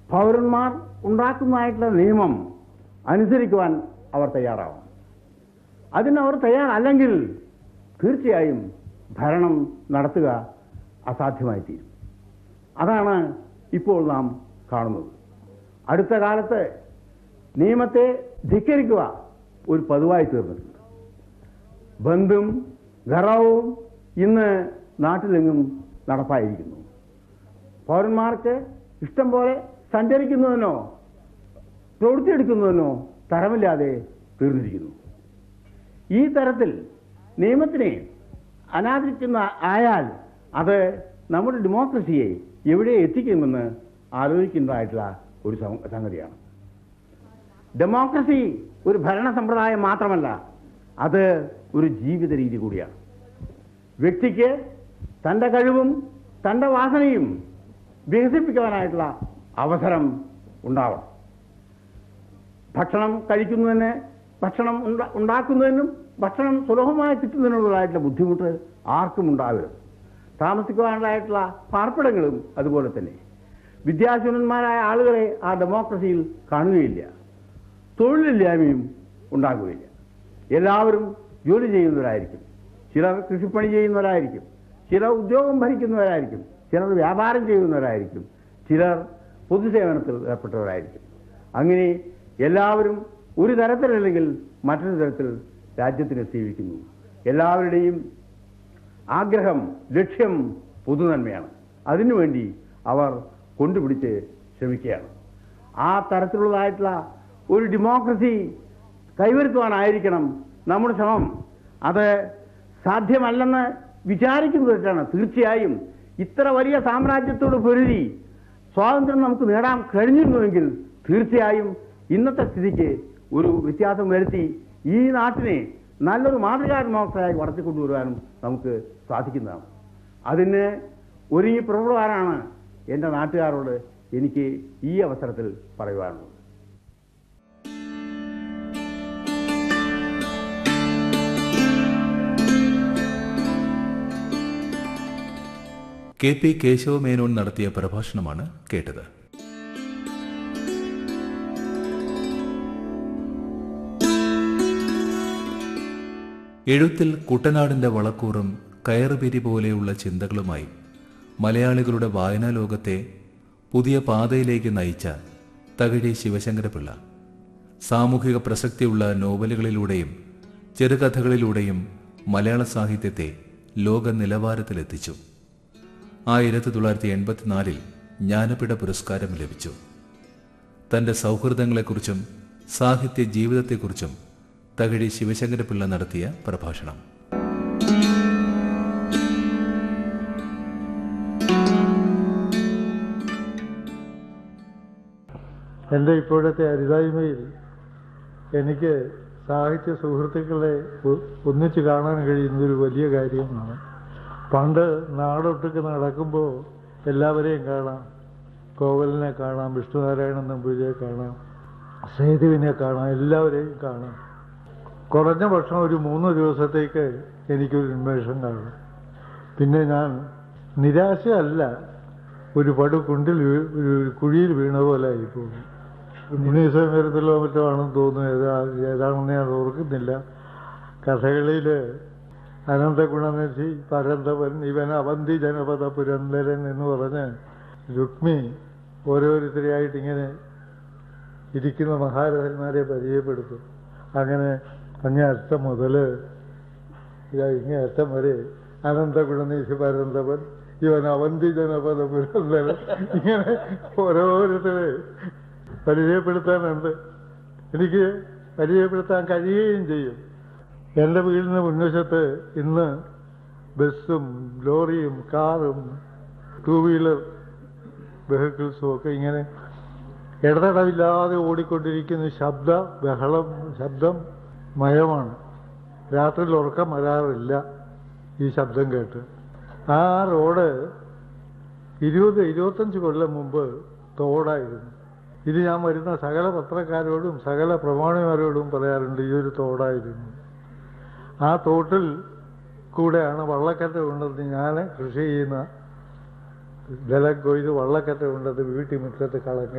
പൗരന്മാർ ഉണ്ടാക്കുന്നതായിട്ടുള്ള നിയമം അനുസരിക്കുവാൻ അവർ തയ്യാറാവണം അതിനവർ തയ്യാറല്ലെങ്കിൽ തീർച്ചയായും ഭരണം നടത്തുക അസാധ്യമായി തീരും അതാണ് ഇപ്പോൾ നാം കാണുന്നത് അടുത്ത കാലത്ത് നിയമത്തെ ധിക്കരിക്കുക ഒരു പതിവായി തീർന്നിട്ടുണ്ട് ബന്ധും ഘറവും ഇന്ന് നാട്ടിലെങ്ങും നടപ്പായിരിക്കുന്നു പൗരന്മാർക്ക് ഇഷ്ടം പോലെ സഞ്ചരിക്കുന്നതിനോ പ്രവൃത്തിയെടുക്കുന്നതിനോ തരമില്ലാതെ തീർന്നിരിക്കുന്നു ഈ തരത്തിൽ നിയമത്തിനെ അനാദരിക്കുന്ന ആയാൽ അത് നമ്മുടെ ഡെമോക്രസിയെ എവിടെ എത്തിക്കുമെന്ന് ആലോചിക്കുന്നതായിട്ടുള്ള ഒരു സം- സംഗതിയാണ് ഡെമോക്രസി ഒരു ഭരണ സമ്പ്രദായം മാത്രമല്ല അത് ഒരു ജീവിത രീതി കൂടിയാണ് വ്യക്തിക്ക് തൻ്റെ കഴിവും തൻ്റെ വാസനയും വികസിപ്പിക്കുവാനായിട്ടുള്ള അവസരം ഉണ്ടാവണം ഭക്ഷണം കഴിക്കുന്നതിന് ഭക്ഷണം ഉണ്ട- ഉണ്ടാക്കുന്നതിനും ഭക്ഷണം സുലഭമായി കിട്ടുന്നതിനുള്ളതായിട്ടുള്ള ബുദ്ധിമുട്ട് ആർക്കും ഉണ്ടാവരുത് താമസിക്കുവാനുള്ളതായിട്ടുള്ള പാർപ്പിടങ്ങളും അതുപോലെ തന്നെ വിദ്യാശൂന്യന്മാരായ ആളുകളെ ആ ഡെമോക്രസിയിൽ കാണുകയില്ല തൊഴിലില്ലായ്മയും ഉണ്ടാകുകയില്ല എല്ലാവരും ജോലി ചെയ്യുന്നവരായിരിക്കും ചിലർ കൃഷിപ്പണി ചെയ്യുന്നവരായിരിക്കും ചിലർ ഉദ്യോഗം ഭരിക്കുന്നവരായിരിക്കും ചിലർ വ്യാപാരം ചെയ്യുന്നവരായിരിക്കും ചിലർ പൊതുസേവനത്തിൽ ഏർപ്പെട്ടവരായിരിക്കും അങ്ങനെ എല്ലാവരും ഒരു തരത്തിലല്ലെങ്കിൽ മറ്റൊരു തരത്തിൽ രാജ്യത്തിനെ സേവിക്കുന്നു എല്ലാവരുടെയും ആഗ്രഹം ലക്ഷ്യം പൊതുനന്മയാണ് അതിനുവേണ്ടി അവർ കൊണ്ടുപിടിച്ച് ശ്രമിക്കുകയാണ് ആ തരത്തിലുള്ളതായിട്ടുള്ള ഒരു ഡെമോക്രസി കൈവരുത്തുവാനായിരിക്കണം നമ്മുടെ ശ്രമം അത് സാധ്യമല്ലെന്ന് വിചാരിക്കുന്നത് തെറ്റാണ് തീർച്ചയായും ഇത്ര വലിയ സാമ്രാജ്യത്തോട് പൊരുതി സ്വാതന്ത്ര്യം നമുക്ക് നേടാൻ കഴിഞ്ഞിരുന്നുവെങ്കിൽ തീർച്ചയായും ഇന്നത്തെ സ്ഥിതിക്ക് ഒരു വ്യത്യാസം വരുത്തി ഈ നാട്ടിനെ നല്ലൊരു മാതൃകാ ഡെമോക്രസിയായി വളർത്തിക്കൊണ്ടുവരുവാനും നമുക്ക് സാധിക്കുന്നതാണ് അതിന് ഒരുങ്ങി പുറപ്പെടുവാനാണ് എൻ്റെ നാട്ടുകാരോട് എനിക്ക് ഈ അവസരത്തിൽ പറയുവാനുള്ളത് കെ പി കേശവമേനോൻ നടത്തിയ പ്രഭാഷണമാണ് കേട്ടത് എഴുത്തിൽ കുട്ടനാടിന്റെ വളക്കൂറും കയറുപിരി പോലെയുള്ള ചിന്തകളുമായി മലയാളികളുടെ വായനാ ലോകത്തെ പുതിയ പാതയിലേക്ക് നയിച്ച തകഴി ശിവശങ്കരപിള്ള സാമൂഹിക പ്രസക്തിയുള്ള നോവലുകളിലൂടെയും ചെറുകഥകളിലൂടെയും മലയാള സാഹിത്യത്തെ ലോക നിലവാരത്തിലെത്തിച്ചു ആയിരത്തി തൊള്ളായിരത്തി എൺപത്തിനാലിൽ ജ്ഞാനപീഠ പുരസ്കാരം ലഭിച്ചു തന്റെ സൗഹൃദങ്ങളെക്കുറിച്ചും സാഹിത്യ ജീവിതത്തെക്കുറിച്ചും തകഴി ശിവശങ്കരപിള്ള നടത്തിയ പ്രഭാഷണം എൻ്റെ ഇപ്പോഴത്തെ അരുതായ്മയിൽ എനിക്ക് സാഹിത്യ സുഹൃത്തുക്കളെ ഒ- ഒന്നിച്ച് കാണാൻ കഴിയുന്നതൊരു വലിയ കാര്യമാണ് പണ്ട് നാടൊട്ടുക്ക് നടക്കുമ്പോൾ എല്ലാവരെയും കാണാം കോവലിനെ കാണാം വിഷ്ണുനാരായണൻ നമ്പൂതിരിയെ കാണാം സേതുവിനെ കാണാം എല്ലാവരെയും കാണാം കുറഞ്ഞ പക്ഷം ഒരു മൂന്ന് ദിവസത്തേക്ക് എനിക്കൊരു ഉന്മേഷം കാണും പിന്നെ ഞാൻ നിരാശയല്ല ഒരു പടു കുണ്ടിൽ വീ- ഒരു കുഴിയിൽ വീണ പോലെ ആയിപ്പോകും ഉണ്ണീസമരത്തിലോ മറ്റോ ആണെന്ന് തോന്നുന്നു ഏതാ ഏതാണെന്ന് ഞാൻ ഓർക്കുന്നില്ല കഥകളിൽ അനന്തഗുണനിധി പരന്തവൻ ഇവൻ അവന്തി ജനപദ പുരന്തരൻ എന്ന് പറഞ്ഞ് രുക്മി ഓരോരുത്തരെയായിട്ട് ഇങ്ങനെ ഇരിക്കുന്ന മഹാരഥന്മാരെ പരിചയപ്പെടുത്തും അങ്ങനെ അങ്ങേ അറ്റം മുതൽ ഇതാ ഇങ്ങേ അറ്റം വരെ അനന്തഗുണനിധി പരന്തവൻ ഇവൻ അവന്തി ജനപദ പുരന്തരൻ ഇങ്ങനെ ഓരോരുത്തരെ പരിചയപ്പെടുത്താനുണ്ട് എനിക്ക് പരിചയപ്പെടുത്താൻ കഴിയുകയും ചെയ്യും എൻ്റെ വീടിന് മുൻവശത്ത് ഇന്ന് ബസ്സും ലോറിയും കാറും ടൂ വീലർ വെഹിക്കിൾസും ഒക്കെ ഇങ്ങനെ ഇടതടവില്ലാതെ ഓടിക്കൊണ്ടിരിക്കുന്ന ശബ്ദ ബഹളം ശബ്ദം മയമാണ് രാത്രിയിൽ ഉറക്കം വരാറില്ല ഈ ശബ്ദം കേട്ട് ആ റോഡ് ഇരുപത് ഇരുപത്തഞ്ച് കൊല്ലം മുമ്പ് തോടായിരുന്നു ഇത് ഞാൻ വരുന്ന സകല പത്രക്കാരോടും സകല പ്രമാണിമാരോടും പറയാറുണ്ട് ഈ ഒരു തോടായിരുന്നു ആ തോട്ടിൽ കൂടെയാണ് വള്ളക്കറ്റ കൊണ്ടത് ഞാൻ കൃഷി ചെയ്യുന്ന ജലം കൊയ്ത് വള്ളക്കറ്റ കൊണ്ടത് വീട്ടിൽ മുറ്റത്ത് കളഞ്ഞ്